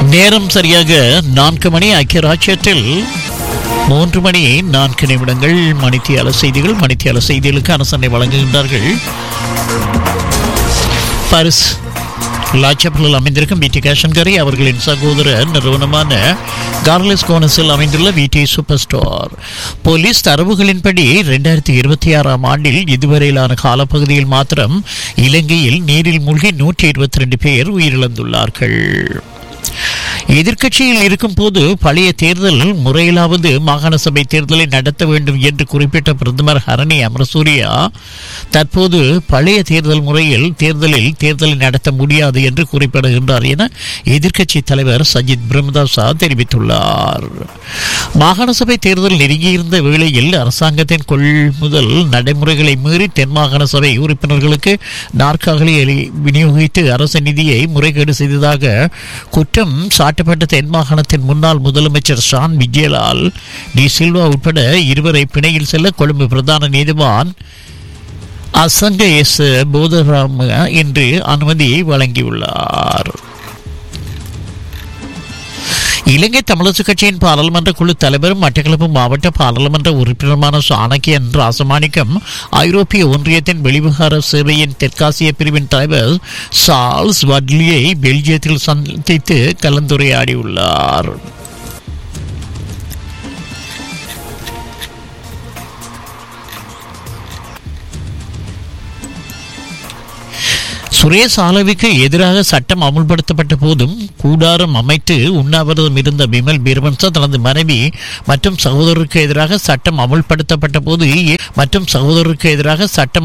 நேரம் சரியாக நான்கு மணி ஐக்கிய ராஜ்யத்தில் மூன்று மணி நான்கு நிமிடங்கள் மணித்தியால செய்திகள் மணித்தியால செய்திகளுக்கு அரசனை வழங்குகின்றார்கள் பாரிஸ் லாச்சப்பலில் அமைந்திருக்கும் பிடி கேஷன்கரி அவர்களின் சகோதர நிறுவனமான கார்லஸ் கோனஸில் அமைந்துள்ள விடி சூப்பர் ஸ்டோர் போலீஸ் தரவுகளின்படி இரண்டாயிரத்தி இருபத்தி ஆறாம் ஆண்டில் இதுவரையிலான காலப்பகுதியில் மாத்திரம் இலங்கையில் நீரில் மூழ்கி நூற்றி இருபத்தி ரெண்டு பேர் உயிரிழந்துள்ளார்கள் எதிர்க்கட்சியில் இருக்கும் போது பழைய தேர்தல் முறையிலாவது மாகாண சபை தேர்தலை நடத்த வேண்டும் என்று குறிப்பிட்ட பிரதமர் ஹரணி அமரசூரியா தற்போது பழைய தேர்தல் முறையில் தேர்தலில் தேர்தலை நடத்த முடியாது என்று குறிப்பிடுகின்றார் என எதிர்க்கட்சி தலைவர் சஜித் பிரேமதாசா தெரிவித்துள்ளார் மாகாண சபை தேர்தல் நெருங்கியிருந்த வேளையில் அரசாங்கத்தின் கொள்முதல் நடைமுறைகளை மீறி தென் மாகாண சபை உறுப்பினர்களுக்கு நாற்காலி விநியோகித்து அரசு நிதியை முறைகேடு செய்ததாக குற்றம் சாட்டப்பட்ட தென் மாகாணத்தின் முன்னாள் முதலமைச்சர் ஷான் விஜயலால் டி சில்வா உட்பட இருவரை பிணையில் செல்ல கொழும்பு பிரதான நீதிவான் அசங்க எஸ் போதராம இன்று அனுமதி வழங்கியுள்ளார் இலங்கை தமிழரசு கட்சியின் பாராளுமன்ற குழு தலைவரும் மட்டக்களப்பு மாவட்ட பாராளுமன்ற உறுப்பினருமான சாணக்கியன் ராசமாணிக்கம் ஐரோப்பிய ஒன்றியத்தின் வெளிவிகார சேவையின் தெற்காசிய பிரிவின் தலைவர் சார்ல்ஸ் வட்லியை பெல்ஜியத்தில் சந்தித்து கலந்துரையாடியுள்ளார் சுரேஷ் ஆலவிக்கு எதிராக சட்டம் அமுல்படுத்தப்பட்ட போதும் கூடாரம் அமைத்து உண்ணாவிரதம் இருந்த பிமல் பீரவன்சா தனது மனைவி மற்றும் சகோதரருக்கு எதிராக சட்டம் அமுல்படுத்தப்பட்ட போது மற்றும் சகோதரருக்கு எதிராக சட்டம்